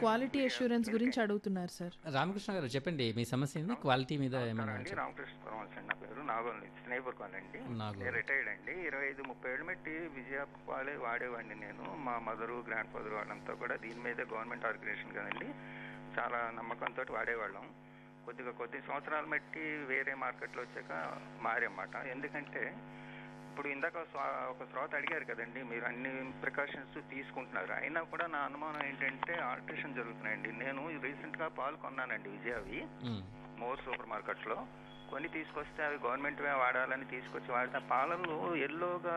Quality assurance గురించి అడుగుతున్నారు sir Ramakrishna గారు చెప్పండి మీ సమస్య ఏంది క్వాలిటీ మీద ఏమైనా అండి రామకృష్ణ పరమహంస అండి నా పేరు నాగోల్ స్నేహితుడు అండి నాగోల్. నేను రిటైర్డ్ అండి ఇరవై ఐదు ముప్పై ఏళ్ళు బట్టి విజయ పాలే వాడేవాడిని నేను మా మదరు గ్రాండ్ ఫాదర్ వాళ్ళంతా కూడా దీని మీదే గవర్నమెంట్ ఆర్గనైజేషన్ కదండి చాలా నమ్మకంతో వాడేవాళ్ళం కొద్దిగా కొద్ది సంవత్సరాలు బట్టి వేరే మార్కెట్లో వచ్చాక మారన్నమాట ఎందుకంటే ఇప్పుడు ఇందాక స్వా- ఒక శ్రోత అడిగారు కదండి మీరు అన్ని ప్రికాషన్స్ తీసుకుంటున్నారు అయినా కూడా నా అనుమానం ఏంటంటే ఆల్టరేషన్ జరుగుతున్నాయండి నేను రీసెంట్గా పాలు కొన్నానండి విజయవి మ్మ్. మోర్ సూపర్ మార్కెట్లో కొని తీసుకొస్తే అవి గవర్నమెంట్ వాడాలని తీసుకొచ్చి వాడితే ఆ పాలల్లో ఎల్లోగా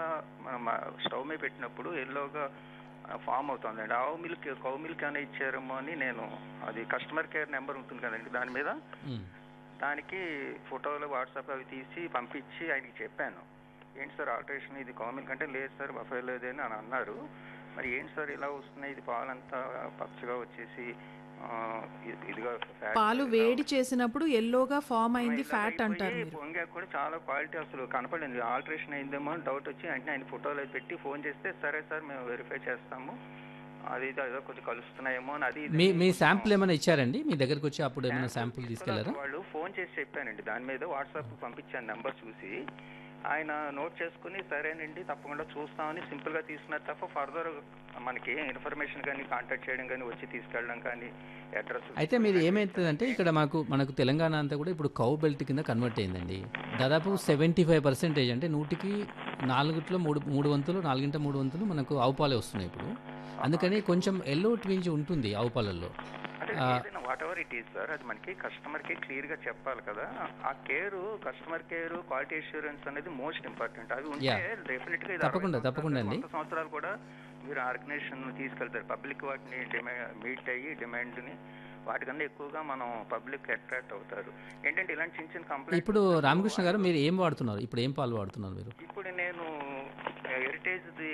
స్టవ్ మీద పెట్టినప్పుడు ఎల్లోగా ఫామ్ అవుతుందండి ఆవు మిల్క్ కౌ మిల్క్ అని ఇచ్చారేమో అని నేను అది కస్టమర్ కేర్ నెంబర్ ఉంటుంది కదండి దాని మీద మ్మ్. దానికి ఫోటోలు వాట్సాప్ అవి తీసి పంపించి ఆయనకి చెప్పాను ఏంటి సార్ ఆల్టరేషన్ ఇది కౌ మిల్క్ అంటే లేదు సార్ బఫే లేదు అని అని అన్నారు మరి ఏంటి సార్ ఇలా వస్తున్నాయి ఇది పాలంతా పచ్చగా వచ్చేసి ఆ, ఇది- ఇదిగా fat పాలు ఇలా వేడి చేసినప్పుడు ఎల్లోగా ఫామ్ అయింది ఇలా ఫ్యాట్ అయిపోయి అంటారు మీరు పొంగాక కూడా చాలా క్వాలిటీ అసలు కనపడింది ఆల్టరేషన్ అయిందేమో అని డౌట్ వచ్చి వెంటనే ఆయన ఫోటోలు అవి పెట్టి ఫోన్ చేస్తే సరే సార్ మేము వెరిఫై చేస్తాము అది ఇది ఏదో కొంచెం కలుస్తున్నాయేమో అని అది ఇది మీ అని మీ కొంచెం శాంపుల్ ఏమైనా ఇచ్చారండి మీ దగ్గరకు వచ్చి అప్పుడు ఏమైనా శాంపుల్ శాంపుల్ తీసుకెళ్లారా వాళ్ళు ఫోన్ చేసి చెప్పానండి దాని మీద వాట్సాప్ పంపించాను నెంబర్ చూసి ఆయన నోట్ చేసుకుని సరేనండి తప్పకుండా చూస్తామని సింపుల్ గా తీసుకున్నారు తప్ప ఫర్దర్ మనకి ఇన్ఫర్మేషన్ కానీ కాంటాక్ట్ చేయడం కానీ వచ్చి తీసుకెళ్ళడం కానీ అడ్రస్ అయితే మీరు ఏమవుతుందంటే ఇక్కడ మాకు మనకు తెలంగాణ అంతా కూడా ఇప్పుడు కౌ బెల్ట్ కింద కన్వర్ట్ అయిందండి దాదాపు సెవెంటీ ఫైవ్ పర్సెంటేజ్ అంటే నూటికి నాలుగుట్లో మూడు మూడు వంతులు నాలుగింట మూడు వంతులు మనకు ఆవు పాలే వస్తున్నాయి ఇప్పుడు అందుకని కొంచెం ఎల్లో ట్వింజ్ ఉంటుంది ఆవు పాలల్లో అంటే ఆ, ఏదైనా whatever it is sir అది మనకి కస్టమర్ కి క్లియర్ గా చెప్పాలి కదా ఆ care customer care quality assurance అనేది మోస్ట్ ఇంపార్టెంట్ అవి ఉంటే Yeah. డెఫినెట్ గా ఇది తప్పకుండా, అరవై తప్పకుండా సంవత్సరాలు, అండి. వంద సంవత్సరాలు కూడా మీరు ఆర్గనైజేషన్ తీసుకెళ్తారు పబ్లిక్ వాటిని మీట్ అయ్యి డిమాండ్ ని వాటికన్నా ఎక్కువగా మనం పబ్లిక్ అట్రాక్ట్ అవుతారు ఏంటంటే ఇలాంటి చిన్న చిన్న కంప్లైంట్ ఇప్పుడు రామకృష్ణ గారు మీరు ఏం వాడుతున్నారు ఇప్పుడు ఏం పాలు వాడుతున్నారు మీరు ఇప్పుడు నేను హెరిటేజ్ ది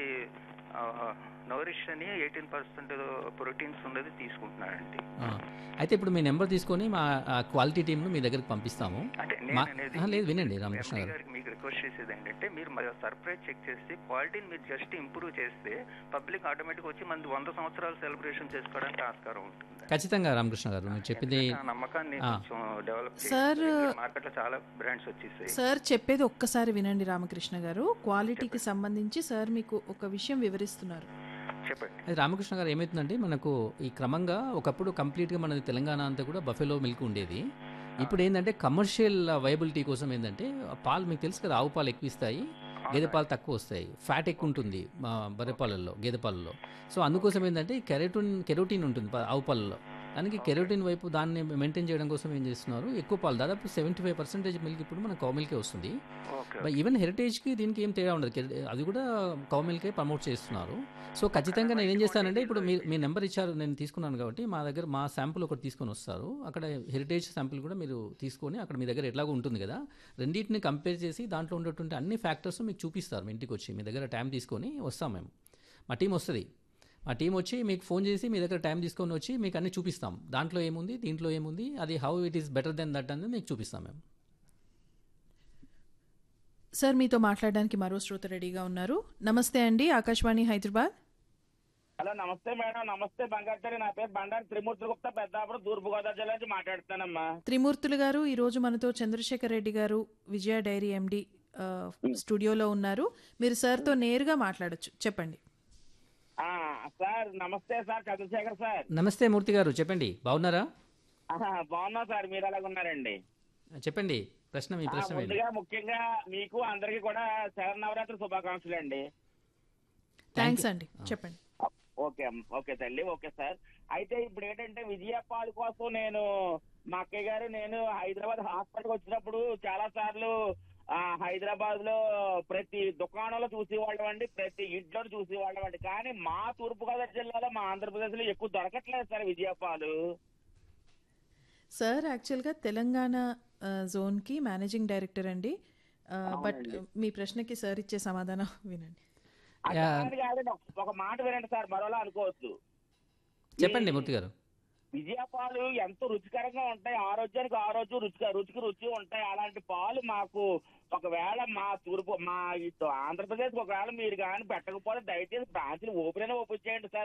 నోరిష్ అని ఎయిటీన్ పర్సెంట్ ప్రోటీన్స్ ఉన్నది తీసుకుంటున్నానండి ఆ, అయితే ఇప్పుడు మీ నెంబర్ తీసుకొని మా క్వాలిటీ టీంను మీ దగ్గరికి పంపిస్తాము అంటే మా- నేను అనేది ఆహా, లేదు వినండి రామకృష్ణ ఎండి గారు గారికి మీకు రిక్వెస్ట్ చేసేది ఏంటంటే మీరు సర్ప్రైజ్ చెక్ చేసి క్వాలిటీని మీరు జస్ట్ ఇంప్రూవ్ చేస్తే పబ్లిక్ ఆటోమేటిక్ వచ్చి మన వంద సంవత్సరాలు సెలబ్రేషన్ చేసుకోవడానికి ఆస్కారం ఉంటుంది ఖచ్చితంగా రామకృష్ణ గారు మీరు చెప్పింది ఆ నమ్మకాన్ని ఆ. కొంచెం డెవలప్ సార్, మార్కెట్ లో చాలా బ్రాండ్స్ వచ్చేసాయి సార్ చెప్పేది ఒక్కసారి వినండి రామకృష్ణ గారు క్వాలిటీకి సంబంధించి సార్ మీకు ఒక విషయం వివరిస్తున్నారు చెప్పండి అది రామకృష్ణ గారు ఏమవుతుందంటే మనకు ఈ క్రమంగా ఒకప్పుడు కంప్లీట్గా మనది తెలంగాణ అంతా కూడా బఫెలో మిల్క్ ఉండేది ఇప్పుడు ఏంటంటే కమర్షియల్ వైబిలిటీ కోసం ఏంటంటే ఆ పాలు మీకు తెలుసు కదా ఆవు పాలు ఎక్కువ ఇస్తాయి గేదె పాలు తక్కువ వస్తాయి ఫ్యాట్ ఎక్కువ ఉంటుంది మా బర్రె పాలల్లో గేదె పాలల్లో సో అందుకోసం ఏంటంటే కెరోటిన్ కెరోటిన్ ఉంటుంది ప- ఆవు పాలలో దానికి కెరోటిన్ వైపు దాన్ని మెయింటైన్ చేయడం కోసం ఏం చేస్తున్నారు ఎక్కువ పాలు దాదాపు సెవెంటీ ఫైవ్ పర్సెంటేజ్ మిల్క్ ఇప్పుడు మన కౌ మిల్కే వస్తుంది ఓకే ఈవెన్ హెరిటేజ్కి దీనికి ఏం తేడా ఉండదు కె- అది కూడా కౌ మిల్కే ప్రమోట్ చేస్తున్నారు సో ఖచ్చితంగా నేను ఏం చేస్తానంటే ఇప్పుడు మీ మీ నెంబర్ ఇచ్చారు నేను తీసుకున్నాను కాబట్టి మా దగ్గర మా శాంపుల్ ఒకటి తీసుకొని వస్తారు అక్కడ హెరిటేజ్ శాంపుల్ కూడా మీరు తీసుకొని అక్కడ మీ దగ్గర ఎట్లాగో ఉంటుంది కదా రెండింటిని కంపేర్ చేసి దాంట్లో ఉండేటువంటి అన్ని ఫ్యాక్టర్స్ మీకు చూపిస్తారు మీ ఇంటికి వచ్చి మీ దగ్గర టైం తీసుకొని వస్తాం మేము మా టీం వస్తుంది మా టీం వచ్చి మీకు ఫోన్ చేసి మీ దగ్గర టైం తీసుకొని వచ్చి మీకు అన్ని చూపిస్తాం దాంట్లో ఏముంది దీంట్లో ఏముంది అది how it is better than that అనేది మీకు చూపిస్తాం మేము సార్ మీతో మాట్లాడడానికి మరో శ్రోత రెడీగా ఉన్నారు నమస్తే అండి ఆకాశవాణి హైదరాబాద్ హలో నమస్తే మేడం నమస్తే బంగారు నా పేరు బండారు త్రిమూర్తి గుప్తా పెద్దాపురం తూర్పు గోదావరి జిల్లా నుంచి మాట్లాడుతున్నానమ్మా త్రిమూర్తులు గారు ఈ రోజు మనతో చంద్రశేఖర్ రెడ్డి గారు విజయ డైరీ ఎండి ఆ, స్టూడియోలో ఉన్నారు మీరు సార్తో నేరుగా మాట్లాడొచ్చు చెప్పండి ఆ, సార్ నమస్తే సార్ చంద్రశేఖర్ సార్ నమస్తే మూర్తి గారు చెప్పండి బాగున్నారా ఆహా, బాగున్నా సార్ మీరు ఎలాగ ఉన్నారండి చెప్పండి ప్రశ్న మీ ఆ, ప్రశ్న ఏంటి ముందుగా ముఖ్యంగా మీకు అందరికి కూడా శరన్నవరాత్రి శుభాకాంక్షలు అండి థ్యాంక్స్ అండి చెప్పండి ఓకే అమ్మ, ఓకే తల్లి ఓకే సార్ అయితే ఇప్పుడు ఏంటంటే విజయ పాలు కోసం నేను మా అక్కయ్య గారు నేను హైదరాబాద్ హాస్పిటల్కి వచ్చినప్పుడు చాలా సార్లు ఆ, హైదరాబాద్ లో ప్రతి దుకాణంలో చూసేవాళ్ళం అండి ప్రతి ఇంట్లో చూసేవాళ్ళం అండి కానీ మా తూర్పుగోదావరి జిల్లాలో మా ఆంధ్రప్రదేశ్ లో ఎక్కువ దొరకట్లేదు సార్ విజయ పాలు సార్ యాక్చువల్గా తెలంగాణ ఆ, జోన్కి మేనేజింగ్ డైరెక్టర్ అండి ఆ, బట్ మీ ప్రశ్నకి సార్ ఇచ్చే సమాధానం వినండి అట్లా అని కాదండి ఒక- ఒక మాట వినండి సార్ మరోలా అనుకోవద్దు చెప్పండి మూర్తి గారు విజయ పాలు ఎంతో రుచికరంగా ఉంటాయి ఆరోగ్యానికి ఆరోగ్యం రుచిగా రుచికి రుచి ఉంటాయి అలాంటి పాలు మాకు ఒకవేళ మా తూర్పు మా ఇటు ఆంధ్రప్రదేశ్ ఒకవేళ మీరు కానీ పెట్టకపోతే దయచేసి బ్రాంచ్లు ఓపెన్ అయినా ఓపెన్ చేయండి సార్